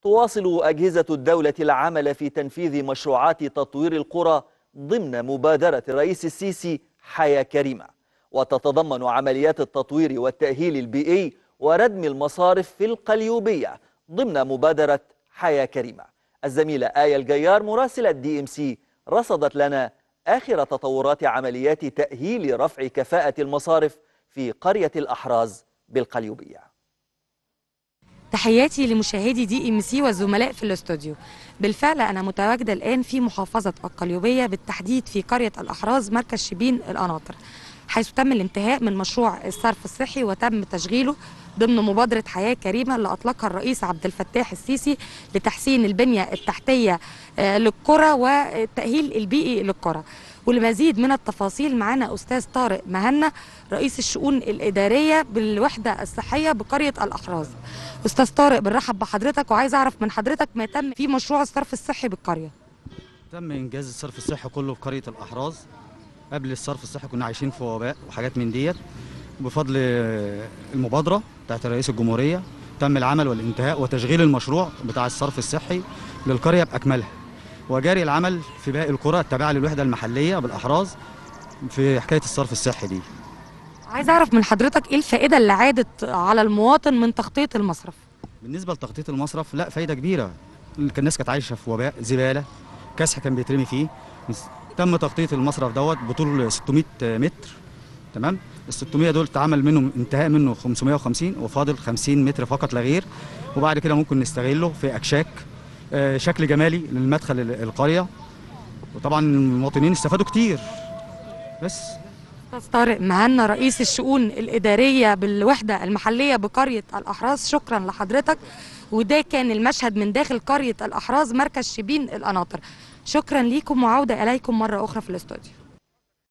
تواصل أجهزة الدولة العمل في تنفيذ مشروعات تطوير القرى ضمن مبادرة الرئيس السيسي حياة كريمة وتتضمن عمليات التطوير والتأهيل البيئي وردم المصارف في القليوبية ضمن مبادرة حياة كريمة الزميلة آية الجيار مراسلة دي ام سي رصدت لنا آخر تطورات عمليات تأهيل رفع كفاءة المصارف في قرية الأحراز بالقليوبية تحياتي لمشاهدي دي ام سي والزملاء في الاستوديو بالفعل انا متواجده الان في محافظه القليوبيه بالتحديد في قريه الاحراز مركز شبين القناطر حيث تم الانتهاء من مشروع الصرف الصحي وتم تشغيله ضمن مبادرة حياة كريمة اللي أطلقها الرئيس عبد الفتاح السيسي لتحسين البنية التحتية للقرى والتأهيل البيئي للقرى ولمزيد من التفاصيل معنا أستاذ طارق مهنا رئيس الشؤون الإدارية بالوحدة الصحية بقرية الأحراز أستاذ طارق بنرحب بحضرتك وعايز أعرف من حضرتك ما تم في مشروع الصرف الصحي بالقرية تم إنجاز الصرف الصحي كله في قرية الأحراز قبل الصرف الصحي كنا عايشين في وباء وحاجات من ديت بفضل المبادرة بتاعت رئيس الجمهورية تم العمل والانتهاء وتشغيل المشروع بتاع الصرف الصحي للقرية بأكملها وجاري العمل في باقي القرى التابعة للوحدة المحلية بالأحراز في حكاية الصرف الصحي دي عايز أعرف من حضرتك إيه الفائدة اللي عادت على المواطن من تغطية المصرف بالنسبة لتغطية المصرف لا فايدة كبيرة الناس كانت عايشة في وباء زبالة كسح كان بيترمي فيه تم تغطيه المصرف دوت بطول 600 متر تمام ال 600 دول اتعمل منهم انتهاء منه 550 وفاضل 50 متر فقط لا غير وبعد كده ممكن نستغله في اكشاك آه شكل جمالي للمدخل القريه وطبعا المواطنين استفادوا كتير بس استاذ طارق مهنا رئيس الشؤون الاداريه بالوحده المحليه بقريه الاحراز شكرا لحضرتك وده كان المشهد من داخل قريه الاحراز مركز شبين القناطر شكرا ليكم وعوده اليكم مره اخرى في الاستوديو